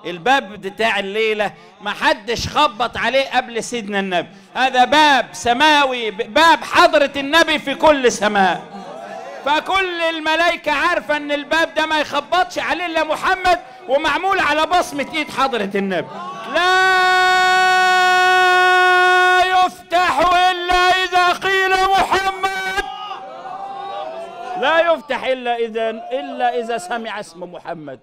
الباب بتاع الليلة ما حدش خبط عليه قبل سيدنا النبي هذا باب سماوي باب حضرة النبي في كل سماء فكل الملائكة عارفة ان الباب ده ما يخبطش عليه الا محمد ومعمول على بصمة ايد حضرة النبي لا يفتح الا اذا قيل محمد لا يفتح الا اذا الا اذا سمع اسم محمد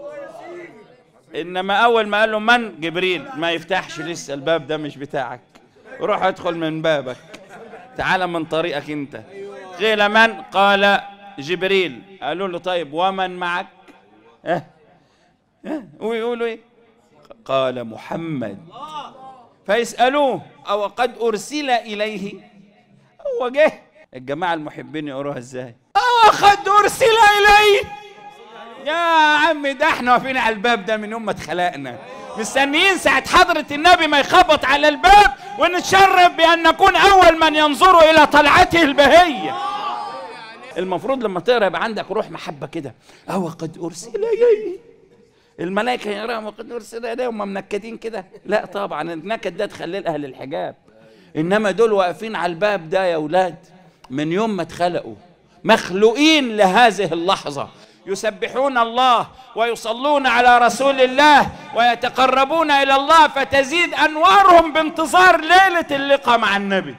انما اول ما قال له من جبريل ما يفتحش لسه الباب ده مش بتاعك روح ادخل من بابك تعال من طريقك انت قيل من قال جبريل قالوا له طيب ومن معك اه اه ويقولوا ايه قال محمد فيسألوه أو قد أرسل إليه هو جه الجماعة المحبين يقروها ازاي أو قد أرسل إليه يا عم ده احنا واقفين على الباب ده من يوم ما اتخلقنا مستنيين ساعة حضرة النبي ما يخبط على الباب ونتشرف بأن نكون أول من ينظر إلى طلعته البهية المفروض لما تقرا يبقى عندك روح محبة كده أو قد أرسل إليه الملائكة يراهم وقد أرسل إليهم هم منكدين كده لا طبعا النكد ده تخليه لأهل الحجاب إنما دول واقفين على الباب ده يا أولاد من يوم ما اتخلقوا مخلوقين لهذه اللحظة يسبحون الله ويصلون على رسول الله ويتقربون الى الله فتزيد انوارهم بانتظار ليله اللقاء مع النبي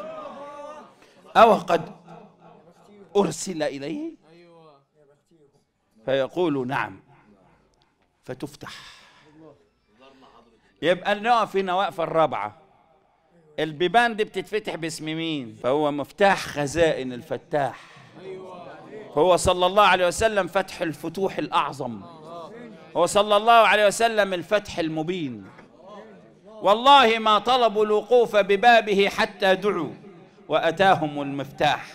او قد ارسل اليه فيقول نعم فتفتح يبقى نقف هنا وقفه الرابعه البيبان دي بتتفتح باسم مين فهو مفتاح خزائن الفتاح هو صلى الله عليه وسلم فتح الفتوح الأعظم هو صلى الله عليه وسلم الفتح المبين والله ما طلبوا الوقوف ببابه حتى دعوا وأتاهم المفتاح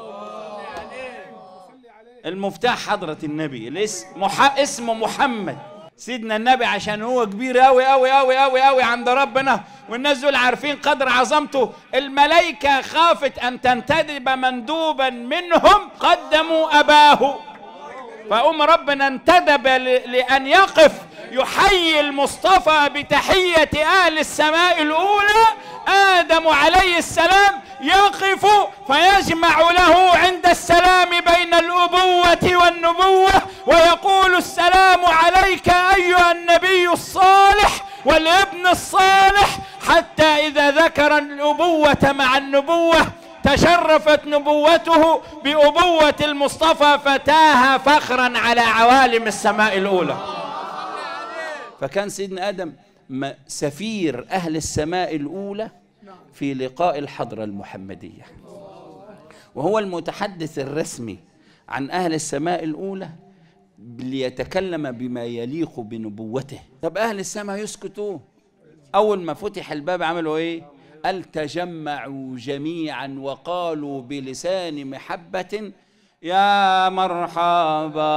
المفتاح حضرة النبي الاسم مح... اسمه محمد سيدنا النبي عشان هو كبير أوي أوي أوي أوي أوي عند ربنا والناس دول عارفين قدر عظمته الملائكة خافت أن تنتدب مندوبا منهم قدموا أباه فأم ربنا انتدب لأن يقف يحيي المصطفى بتحية أهل السماء الأولى آدم عليه السلام يقف فيجمع له عند السلام بين الأبوة والنبوة ويقول السلام عليك أيها النبي الصالح والابن الصالح حتى إذا ذكر الأبوة مع النبوة تشرفت نبوته بأبوة المصطفى فتاه فخرا على عوالم السماء الأولى فكان سيدنا آدم سفير أهل السماء الأولى في لقاء الحضرة المحمدية وهو المتحدث الرسمي عن أهل السماء الأولى ليتكلم بما يليق بنبوته طب أهل السماء يسكتوا أول ما فتح الباب عملوا إيه قال تجمعوا جميعا وقالوا بلسان محبة يا مرحبا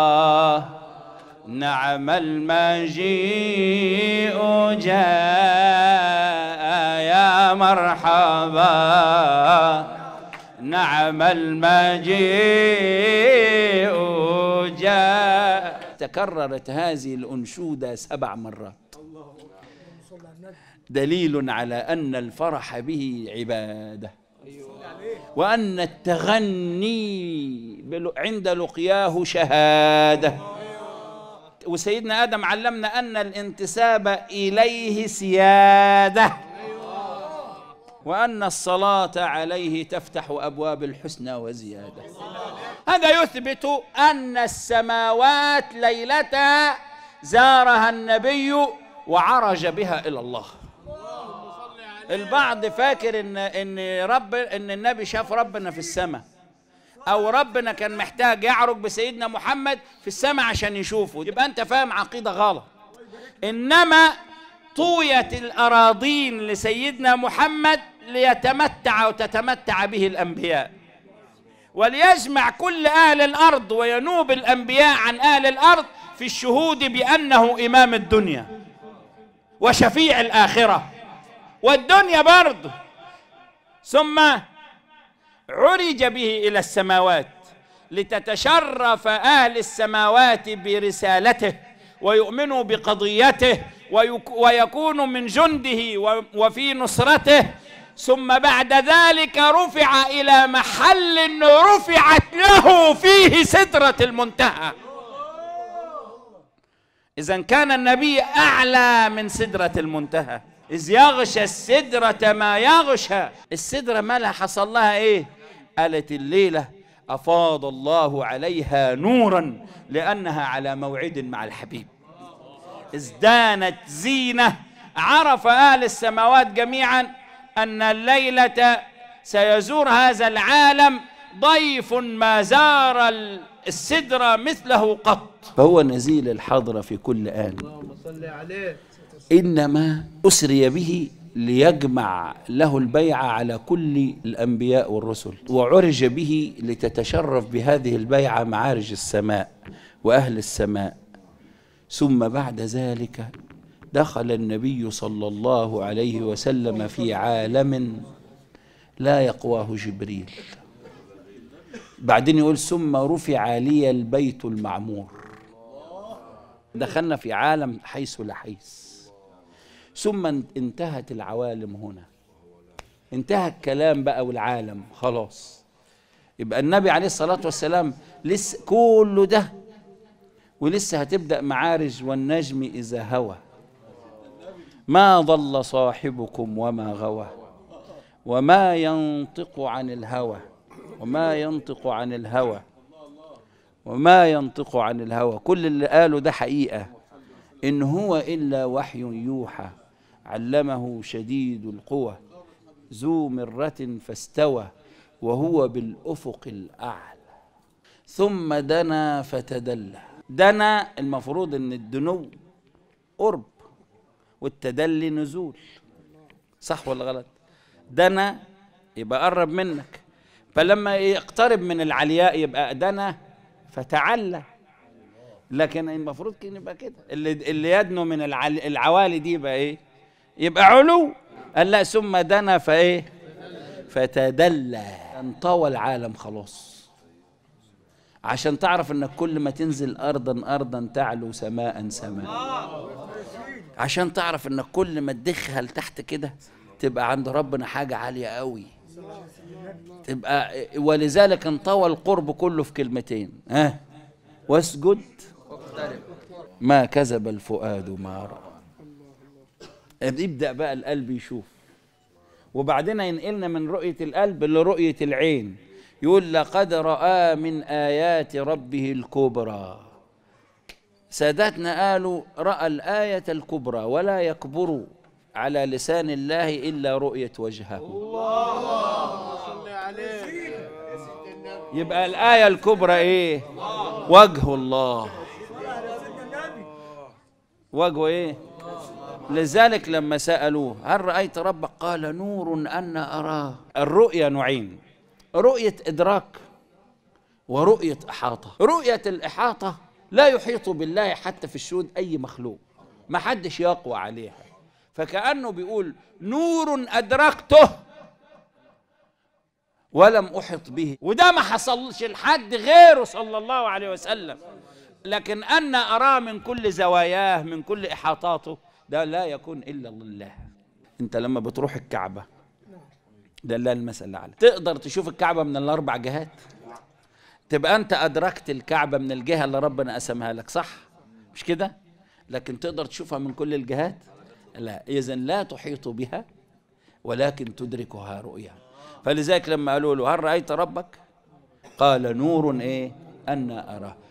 نعم المجيء جاء يا مرحبا نعم المجيء جاء تكررت هذه الأنشودة سبع مرات دليل على أن الفرح به عبادة وأن التغني عند لقياه شهادة وسيدنا آدم علمنا أن الانتساب إليه سيادة وأن الصلاة عليه تفتح أبواب الحسنى وزيادة هذا يثبت أن السماوات ليلتها زارها النبي وعرج بها إلى الله البعض فاكر ان ان رب ان النبي شاف ربنا في السماء او ربنا كان محتاج يعرج بسيدنا محمد في السماء عشان يشوفه يبقى انت فاهم عقيده غلط انما طويت الاراضين لسيدنا محمد ليتمتع وتتمتع به الانبياء وليجمع كل اهل الارض وينوب الانبياء عن اهل الارض في الشهود بانه امام الدنيا وشفيع الاخره والدنيا برضه ثم عرج به الى السماوات لتتشرف اهل السماوات برسالته ويؤمنوا بقضيته ويكون من جنده وفي نصرته ثم بعد ذلك رفع الى محل رفعت له فيه سدره المنتهى اذا كان النبي اعلى من سدره المنتهى اذ يغشى السدره ما يغشى السدره مالها حصل لها ايه قالت الليله افاض الله عليها نورا لانها على موعد مع الحبيب ازدانت زينه عرف اهل السماوات جميعا ان الليله سيزور هذا العالم ضيف ما زار السدر مثله قط فهو نزيل الحضره في كل ان انما اسري به ليجمع له البيعة على كل الأنبياء والرسل وعرج به لتتشرف بهذه البيعة معارج السماء وأهل السماء ثم بعد ذلك دخل النبي صلى الله عليه وسلم في عالم لا يقواه جبريل بعدين يقول ثم رفع لي البيت المعمور دخلنا في عالم حيث لا حيث ثم انتهت العوالم هنا انتهى الكلام بقى والعالم خلاص يبقى النبي عليه الصلاة والسلام لسه كله ده ولسه هتبدأ معارج والنجم إذا هوى ما ضل صاحبكم وما غوى وما ينطق عن الهوى وما ينطق عن الهوى وما ينطق عن الهوى كل اللي قاله ده حقيقة إن هو إلا وحي يوحى علمه شديد القوى ذو مرة فاستوى وهو بالأفق الأعلى ثم دنا فتدلى دنا المفروض ان الدنو قرب والتدلي نزول صح ولا غلط دنا يبقى قرب منك فلما يقترب من العلياء يبقى دنا فتعلى لكن المفروض كان يبقى كده اللي اللي يدنو من العوالي دي يبقى ايه يبقى علو قال لا ثم دنا فايه فتدلى انطوى العالم خلاص عشان تعرف انك كل ما تنزل ارضا ارضا تعلو سماء سماء عشان تعرف انك كل ما تدخها لتحت كده تبقى عند ربنا حاجة عالية قوي تبقى ولذلك انطوى القرب كله في كلمتين ها واسجد ما كذب الفؤاد ما رأى يبدأ بقى القلب يشوف وبعدين ينقلنا من رؤية القلب لرؤية العين يقول لقد رأى من آيات ربه الكبرى ساداتنا قالوا رأى الآية الكبرى ولا يكبر على لسان الله إلا رؤية وجهه الله يبقى الآية الكبرى إيه وجه الله وجهه إيه لذلك لما سألوه هل رأيت ربك قال نور أن أراه الرؤيا نوعين رؤية إدراك ورؤية إحاطة رؤية الإحاطة لا يحيط بالله حتى في الشهود أي مخلوق ما حدش يقوى عليها فكأنه بيقول نور أدركته ولم أحط به وده ما حصلش لحد غيره صلى الله عليه وسلم لكن أن أراه من كل زواياه من كل إحاطاته ده لا يكون إلا لله أنت لما بتروح الكعبة ده لا المسألة على تقدر تشوف الكعبة من الأربع جهات تبقى أنت أدركت الكعبة من الجهة اللي ربنا قسمها لك صح مش كده لكن تقدر تشوفها من كل الجهات لا إذا لا تحيط بها ولكن تدركها رؤيا فلذلك لما قالوا له هل رأيت ربك قال نور إيه أن أراه